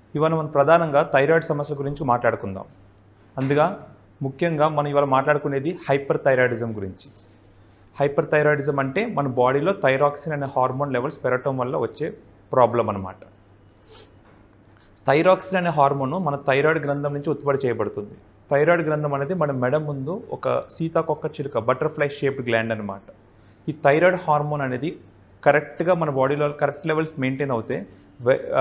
ఇవాళ మనం ప్రధానంగా థైరాయిడ్ సమస్యల గురించి మాట్లాడుకుందాం అందుగా ముఖ్యంగా మనం ఇవాళ మాట్లాడుకునేది హైపర్ థైరాయిడిజం గురించి హైపర్ థైరాయిడిజం అంటే మన బాడీలో థైరాక్సిన్ అనే హార్మోన్ లెవెల్స్ పెరగటం వల్ల వచ్చే ప్రాబ్లం అనమాట థైరాక్సిన్ అనే హార్మోన్ మన థైరాయిడ్ గ్రంథం నుంచి ఉత్పత్తి చేయబడుతుంది థైరాయిడ్ గ్రంథం అనేది మన మెడ ముందు ఒక సీతాకొక్క చిలుక బటర్ఫ్లై షేప్డ్ గ్లాండ్ అనమాట ఈ థైరాయిడ్ హార్మోన్ అనేది కరెక్ట్గా మన బాడీలో కరెక్ట్ లెవెల్స్ మెయింటైన్ అవుతే వే- ఆ,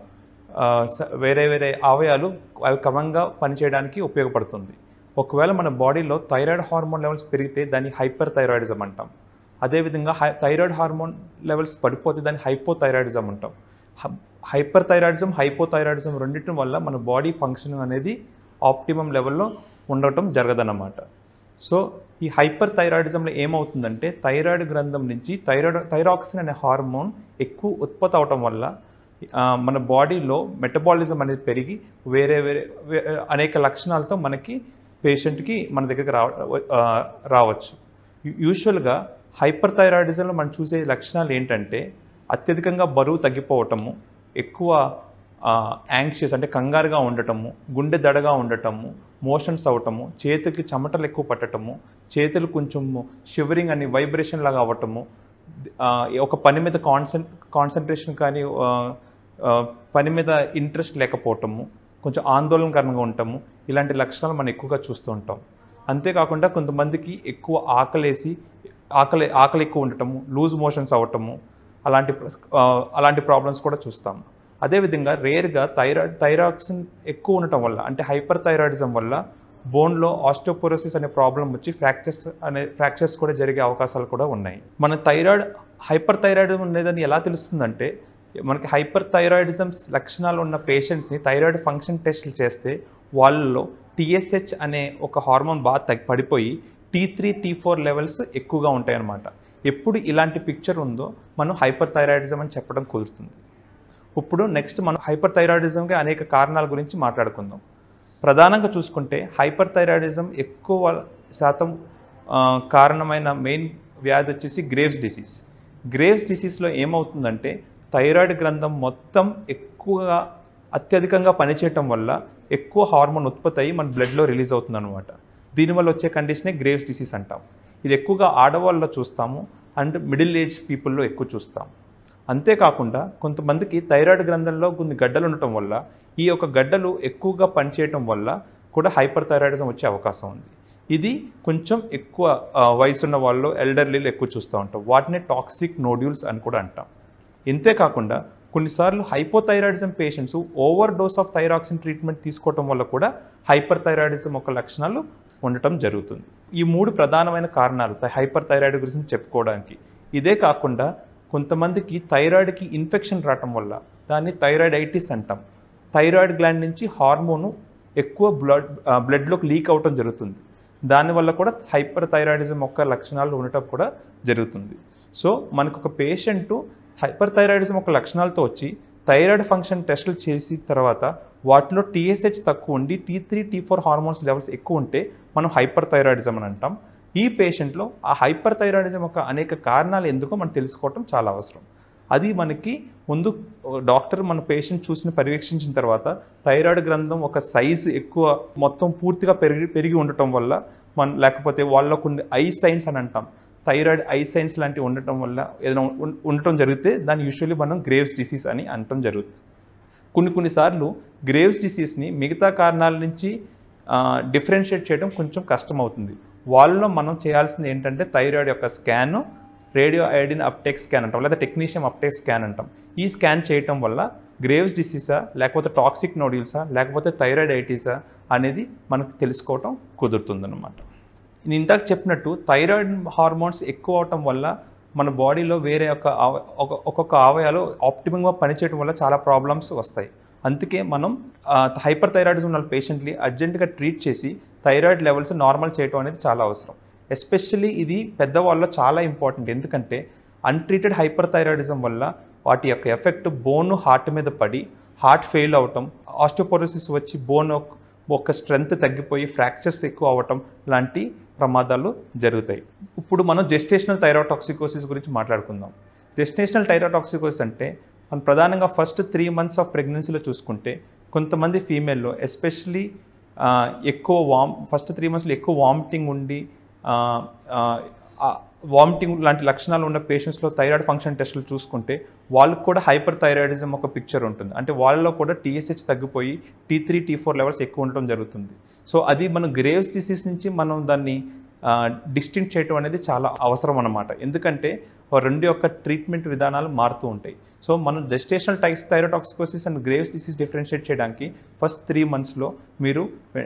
ఆ, స- వేరే వేరే అవయాలు అవి క్రమంగా పనిచేయడానికి ఉపయోగపడుతుంది ఒకవేళ మన బాడీలో థైరాయిడ్ హార్మోన్ లెవెల్స్ పెరిగితే దాన్ని హైపర్ థైరాయిడిజం అంటాం అదేవిధంగా హై థైరాయిడ్ హార్మోన్ లెవెల్స్ పడిపోతే దాన్ని హైపోథైరాయిడిజం అంటాం హ- హైపర్ థైరాయిడిజం హైపోథైరాయిడిజం రెండింటి వల్ల మన బాడీ ఫంక్షన్ అనేది ఆప్టిమం లెవెల్లో ఉండటం జరగదన్నమాట సో ఈ హైపర్ థైరాయిడిజంలో ఏమవుతుందంటే థైరాయిడ్ గ్రంథం నుంచి థైరాయిడ్ థైరాక్సిన్ అనే హార్మోన్ ఎక్కువ ఉత్పత్తి అవటం వల్ల ఆ, మన బాడీలో మెటబాలిజం అనేది పెరిగి వేరే వేరే వే- అనేక లక్షణాలతో మనకి పేషెంట్కి మన దగ్గరికి రావ ఆ, రావచ్చు యూ- యూజువల్గా హైపర్ థైరాయిడిజంలో మనం చూసే లక్షణాలు ఏంటంటే అత్యధికంగా బరువు తగ్గిపోవటము ఎక్కువ యాంగ్షియస్ అంటే కంగారుగా ఉండటము గుండె దడగా ఉండటము మోషన్స్ అవటము చేతికి చెమటలు ఎక్కువ పట్టటము చేతులు కొంచెం షివరింగ్ అని వైబ్రేషన్ లాగా అవ్వటము ఆ, ఒక పని మీద కాన్సన్ కాన్సన్ట్రేషన్ కానీ ఆ, ఆ, పని మీద ఇంట్రెస్ట్ లేకపోవటము కొంచెం ఆందోళనకరంగా ఉండటము ఇలాంటి లక్షణాలు మనం ఎక్కువగా చూస్తూ ఉంటాం అంతేకాకుండా కొంతమందికి ఎక్కువ ఆకలేసి ఆకలి ఆకలి ఎక్కువ ఉండటము లూజ్ మోషన్స్ అవ్వటము అలాంటి ప్ర- ఆ, అలాంటి ప్రాబ్లమ్స్ కూడా చూస్తాం అదేవిధంగా రేర్గా థైరాయిడ్ థైరాక్సిన్ ఎక్కువ ఉండటం వల్ల అంటే హైపర్ థైరాయిడిజం వల్ల బోన్లో ఆస్టోపోరోసిస్ అనే ప్రాబ్లం వచ్చి ఫ్రాక్చర్స్ అనే ఫ్రాక్చర్స్ కూడా జరిగే అవకాశాలు కూడా ఉన్నాయి మన థైరాయిడ్ హైపర్ థైరాయిడ్ ఉండేదని ఎలా తెలుస్తుందంటే మనకి హైపర్ థైరాయిడిజమ్స్ లక్షణాలు ఉన్న పేషెంట్స్ని థైరాయిడ్ ఫంక్షన్ టెస్ట్లు చేస్తే వాళ్ళలో టీఎస్హెచ్ అనే ఒక హార్మోన్ బాగా తగ్గి పడిపోయి T three T four levels ఎక్కువగా ఉంటాయి అన్నమాట ఎప్పుడు ఇలాంటి పిక్చర్ ఉందో మనం హైపర్ థైరాయిడిజం అని చెప్పడం కుదురుతుంది ఇప్పుడు నెక్స్ట్ మనం హైపర్ థైరాయిడిజంకి అనేక కారణాల గురించి మాట్లాడుకుందాం ప్రధానంగా చూసుకుంటే హైపర్ థైరాయిడిజం ఎక్కువ శాతం ఆ, కారణమైన మెయిన్ వ్యాధి వచ్చేసి గ్రేవ్స్ డిసీజ్ గ్రేవ్స్ డిసీజ్లో ఏమవుతుందంటే థైరాయిడ్ గ్రంథం మొత్తం ఎక్కువగా అత్యధికంగా పనిచేయటం వల్ల ఎక్కువ హార్మోన్ ఉత్పత్తి అయ్యి మన బ్లడ్లో రిలీజ్ అవుతుంది అనమాట దీనివల్ల వచ్చే కండిషనే గ్రేవ్స్ డిసీజ్ అంటాం ఇది ఎక్కువగా ఆడవాళ్ళలో చూస్తాము అండ్ మిడిల్ ఏజ్ పీపుల్లో ఎక్కువ చూస్తాం అంతేకాకుండా కొంతమందికి థైరాయిడ్ గ్రంథంలో కొన్ని గడ్డలు ఉండటం వల్ల ఈ యొక్క గడ్డలు ఎక్కువగా పనిచేయటం వల్ల కూడా హైపర్ థైరాయిడిజం వచ్చే అవకాశం ఉంది ఇది కొంచెం ఎక్కువ ఆ, వయసున్న వాళ్ళు ఎల్డర్లీలు ఎక్కువ చూస్తూ ఉంటాం వాటిని టాక్సిక్ నోడ్యూల్స్ అని కూడా అంటాం ఇంతేకాకుండా కొన్నిసార్లు hypothyroidism patients over dose of thyroxine treatment తీసుకోవటం వల్ల కూడా హైపర్ థైరాయిడిజం యొక్క లక్షణాలు ఉండటం జరుగుతుంది ఈ మూడు ప్రధానమైన కారణాలు హైపర్ థైరాయిడ్ గురించి చెప్పుకోవడానికి ఇదే కాకుండా కొంతమందికి థైరాయిడ్కి ఇన్ఫెక్షన్ రావటం వల్ల దాన్ని థైరాయిడైటిస్ అంటాం థైరాయిడ్ గ్లాండ్ నుంచి హార్మోను ఎక్కువ బ్లడ్ బ్లడ్లోకి లీక్ అవటం జరుగుతుంది దానివల్ల కూడా హైపర్ థైరాయిడిజం యొక్క లక్షణాలు ఉండటం కూడా జరుగుతుంది సో మనకు ఒక పేషెంట్ హైపర్ థైరాయిడిజం యొక్క లక్షణాలతో వచ్చి థైరాయిడ్ ఫంక్షన్ టెస్టులు చేసి తర్వాత వాటిలో టీఎస్హెచ్ తక్కువ ఉండి T three T four hormones levels ఎక్కువ ఉంటే మనం హైపర్ థైరాయిడిజం అని అంటాం ఈ పేషెంట్లో ఆ హైపర్ థైరాయిడిజం యొక్క అనేక కారణాలు ఎందుకో మనం తెలుసుకోవటం చాలా అవసరం అది మనకి ముందు డాక్టర్ మన పేషెంట్ చూసిన పర్యవేక్షించిన తర్వాత థైరాయిడ్ గ్రంథం ఒక సైజు ఎక్కువ మొత్తం పూర్తిగా పెరిగి పెరిగి ఉండటం వల్ల మన లేకపోతే వాళ్ళకు కొన్ని ఐ సైన్స్ అని అంటాం థైరాయిడ్ ఐ సైన్స్ లాంటివి ఉండటం వల్ల ఏదైనా ఉం- ఉండటం జరిగితే దాన్ని యూజువల్లీ మనం గ్రేవ్స్ డిసీజ్ అని అనటం జరుగుతుంది కొన్ని కొన్నిసార్లు గ్రేవ్స్ డిసీజ్ని మిగతా కారణాల నుంచి డిఫరెన్షియేట్ చేయడం కొంచెం కష్టం అవుతుంది వాళ్ళలో మనం చేయాల్సింది ఏంటంటే థైరాయిడ్ యొక్క scan radio iodine uptake scan అంటాం లేదా టెక్నీషియం అప్టేక్ స్కాన్ అంటాం ఈ స్కాన్ చేయటం వల్ల గ్రేవ్స్ డిసీజా లేకపోతే టాక్సిక్ నోడ్యూల్సా లేకపోతే థైరాయిడ్ ఐటీసా అనేది మనకు తెలుసుకోవటం కుదురుతుందన్నమాట నేను ఇందాక చెప్పినట్టు థైరాయిడ్ హార్మోన్స్ ఎక్కువ అవటం వల్ల మన బాడీలో వేరే ఒక ఆవ- ఒక- ఒక్కొక్క అవయాలు ఆప్టిమంగా పనిచేయడం వల్ల చాలా ప్రాబ్లమ్స్ వస్తాయి అందుకే మనం హైపర్ థైరాయిడిజం ఉన్న పేషెంట్ని అర్జెంటుగా ట్రీట్ చేసి థైరాయిడ్ లెవెల్స్ నార్మల్ చేయడం అనేది చాలా అవసరం ఎస్పెషల్లీ ఇది పెద్దవాళ్ళలో చాలా ఇంపార్టెంట్ ఎందుకంటే అన్ట్రీటెడ్ హైపర్ థైరాయిడిజం వల్ల వాటి యొక్క ఎఫెక్ట్ బోన్ హార్ట్ మీద పడి హార్ట్ ఫెయిల్ అవటం ఆస్టియోపోరోసిస్ వచ్చి బోన్ ఒక స్ట్రెంగ్త్ తగ్గిపోయి ఫ్రాక్చర్స్ ఎక్కువ అవ్వటం లాంటి ప్రమాదాలు జరుగుతాయి ఇప్పుడు మనం జెస్టేషనల్ థైరాటాక్సికోసిస్ గురించి మాట్లాడుకుందాం జెస్టేషనల్ థైరాటాక్సికోసిస్ అంటే మనం ప్రధానంగా ఫస్ట్ త్రీ మంత్స్ ఆఫ్ ప్రెగ్నెన్సీలో చూసుకుంటే కొంతమంది ఫీమేల్లో ఎస్పెషలీ ఎక్కువ వామ్ ఫస్ట్ త్రీ మంత్స్లో ఎక్కువ వామిటింగ్ ఉండి వామిటింగ్ లాంటి లక్షణాలు ఉన్న పేషెంట్స్లో థైరాయిడ్ ఫంక్షన్ టెస్టులు చూసుకుంటే వాళ్ళకు కూడా హైపర్ థైరాయిడిజం ఒక పిక్చర్ ఉంటుంది అంటే వాళ్ళలో కూడా టీఎస్హెచ్ తగ్గిపోయి T three T four levels ఎక్కువ ఉండటం జరుగుతుంది సో అది మనం గ్రేవ్స్ డిసీజ్ నుంచి మనం దాన్ని డిస్టింక్ట్ చేయటం అనేది చాలా అవసరం అన్నమాట ఎందుకంటే ఆ రెండు యొక్క ట్రీట్మెంట్ విధానాలు మారుతూ ఉంటాయి సో మనం జెస్టేషనల్ టైక్స్ thyrotoxicosis and Graves disease differentiate చేయడానికి ఫస్ట్ త్రీ మంత్స్లో మీరు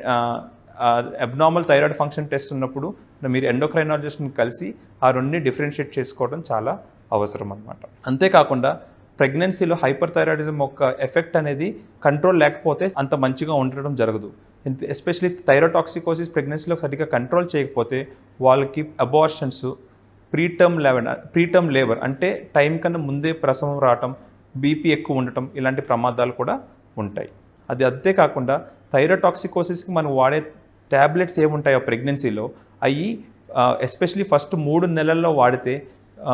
అబ్నార్మల్ థైరాయిడ్ ఫంక్షన్ టెస్ట్ ఉన్నప్పుడు మీరు ఎండోక్రైనాలజిస్ట్ని కలిసి ఆ రెండుని డిఫరెన్షియేట్ చేసుకోవడం చాలా అవసరం అనమాట అంతేకాకుండా ప్రెగ్నెన్సీలో హైపర్ థైరాయిడిజం యొక్క ఎఫెక్ట్ అనేది కంట్రోల్ లేకపోతే అంత మంచిగా ఉండడం జరగదు ఎస్పెషలీ థైరోటాక్సికోసిస్ ప్రెగ్నెన్సీలో సరిగ్గా కంట్రోల్ చేయకపోతే వాళ్ళకి అబార్షన్స్ ప్రీటర్మ్ లెవెన్ ప్రీటర్మ్ లేబర్ అంటే టైం కన్నా ముందే ప్రసవం రావటం బీపీ ఎక్కువ ఉండటం ఇలాంటి ప్రమాదాలు కూడా ఉంటాయి అది అంతేకాకుండా థైరోటాక్సికోసిస్కి మనం వాడే ట్యాబ్లెట్స్ ఏముంటాయో ప్రెగ్నెన్సీలో అవి ఎస్పెషలీ ఫస్ట్ మూడు నెలల్లో వాడితే ఆ,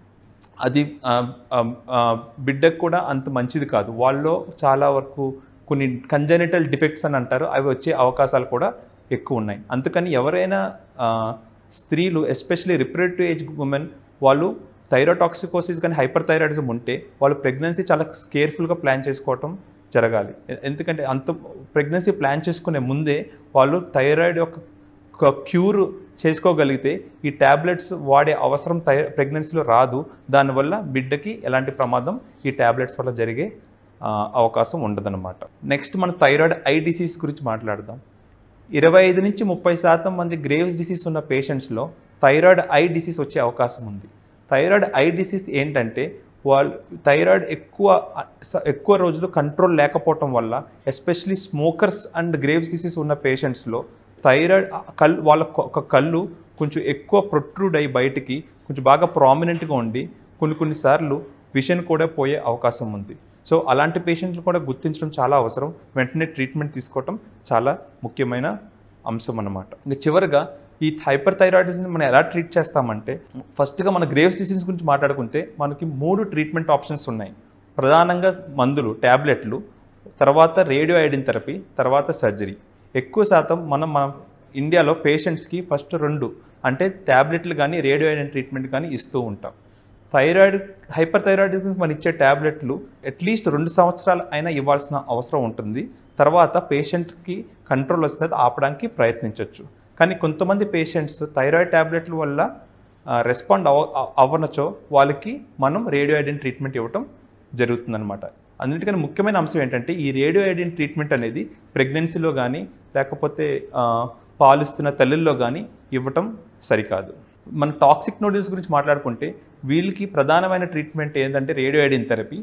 అది ఆ, ఆ, ఆ, బిడ్డకు కూడా అంత మంచిది కాదు వాళ్ళలో చాలా వరకు కొన్ని కంజనిటల్ డిఫెక్ట్స్ అని అంటారు అవి వచ్చే అవకాశాలు కూడా ఎక్కువ ఉన్నాయి అందుకని ఎవరైనా ఆ, స్త్రీలు ఎస్పెషలీ రిప్రడక్టివ్ ఏజ్ ఉమెన్ వాళ్ళు థైరోటాక్సికోసిస్ కానీ హైపర్ థైరాయిడిజం ఉంటే వాళ్ళు ప్రెగ్నెన్సీ చాలా కేర్ఫుల్గా ప్లాన్ చేసుకోవటం జరగాలి ఎ- ఎందుకంటే అంత ప్రెగ్నెన్సీ ప్లాన్ చేసుకునే ముందే వాళ్ళు థైరాయిడ్ యొక్క క- క్యూర్ చేసుకోగలిగితే ఈ ట్యాబ్లెట్స్ వాడే అవసరం థై ప్రెగ్నెన్సీలో రాదు దానివల్ల బిడ్డకి ఎలాంటి ప్రమాదం ఈ ట్యాబ్లెట్స్ వల్ల జరిగే ఆ, అవకాశం ఉండదన్నమాట నెక్స్ట్ మన థైరాయిడ్ ఐ డిసీజ్ గురించి మాట్లాడదాం ఇరవై ఐదు నుంచి ముప్పై శాతం మంది గ్రేవ్స్ డిసీజ్ ఉన్న పేషెంట్స్లో థైరాయిడ్ ఐ డిసీజ్ వచ్చే అవకాశం ఉంది థైరాయిడ్ ఐ డిసీజ్ ఏంటంటే వాళ్ళు థైరాయిడ్ ఎక్కువ స- ఎక్కువ రోజులు కంట్రోల్ లేకపోవటం వల్ల especially smokers and Graves disease ఉన్న పేషెంట్స్లో థైరాయిడ్ కళ్ళు వాళ్ళ కొ- ఒక కళ్ళు కొంచెం ఎక్కువ ప్రొట్రూడ్ అయ్యి బయటికి కొంచెం బాగా ప్రామినెంట్గా ఉండి కొన్ని కొన్నిసార్లు విషన్ కూడా పోయే అవకాశం ఉంది సో అలాంటి పేషెంట్లు కూడా గుర్తించడం చాలా అవసరం వెంటనే ట్రీట్మెంట్ తీసుకోవటం చాలా ముఖ్యమైన అంశం అన్నమాట ఇంకా చివరిగా ఈ హైపర్ థైరాయిడిజంని మనం ఎలా ట్రీట్ చేస్తామంటే ఫస్ట్గా మన గ్రేవ్స్ డిసీజ్ గురించి మాట్లాడుకుంటే మనకి మూడు ట్రీట్మెంట్ ఆప్షన్స్ ఉన్నాయి ప్రధానంగా మందులు ట్యాబ్లెట్లు తర్వాత రేడియో ఐడిన్ థెరపీ తర్వాత సర్జరీ ఎక్కువ శాతం మనం మన ఇండియాలో పేషెంట్స్కి ఫస్ట్ రెండు అంటే ట్యాబ్లెట్లు కానీ రేడియో ఐడిన్ ట్రీట్మెంట్ కానీ ఇస్తూ ఉంటాం థైరాయిడ్ హైపర్ థైరాయిడిజం మనం ఇచ్చే ట్యాబ్లెట్లు అట్లీస్ట్ రెండు సంవత్సరాలు అయినా ఇవ్వాల్సిన అవసరం ఉంటుంది తర్వాత పేషెంట్కి కంట్రోల్ వస్తే అది ఆపడానికి ప్రయత్నించవచ్చు కానీ కొంతమంది పేషెంట్స్ థైరాయిడ్ ట్యాబ్లెట్ల వల్ల రెస్పాండ్ అవ అవ- అవ్వనచో వాళ్ళకి మనం రేడియో ఐడిన్ ట్రీట్మెంట్ ఇవ్వటం జరుగుతుందన్నమాట అన్నిటికన్నా ముఖ్యమైన అంశం ఏంటంటే ఈ రేడియో ఐడిన్ ట్రీట్మెంట్ అనేది ప్రెగ్నెన్సీలో కానీ లేకపోతే ఆ, పాలిస్తున్న తల్లుల్లో కానీ ఇవ్వటం సరికాదు మన టాక్సిక్ నోడిల్స్ గురించి మాట్లాడుకుంటే వీళ్ళకి ప్రధానమైన ట్రీట్మెంట్ ఏంటంటే రేడియో ఐడిన్ థెరపీ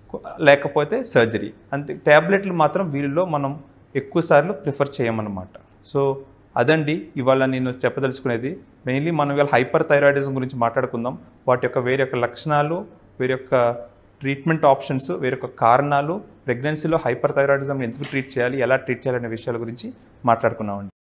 లేకపోతే సర్జరీ అంతే ట్యాబ్లెట్లు మాత్రం వీళ్ళలో మనం ఎక్కువసార్లు ప్రిఫర్ చేయమన్నమాట సో అదండి ఇవాళ నేను చెప్పదలుచుకునేది మెయిన్లీ మనం ఇవాళ హైపర్ థైరాయిడిజం గురించి మాట్లాడుకుందాం వాటి యొక్క వేరే యొక్క లక్షణాలు వేరే యొక్క ట్రీట్మెంట్ ఆప్షన్స్ వేరే యొక్క కారణాలు ప్రెగ్నెన్సీలో హైపర్ థైరాయిడిజం ఎందుకు ట్రీట్ చేయాలి ఎలా ట్రీట్ చేయాలనే విషయాల గురించి మాట్లాడుకున్నామండి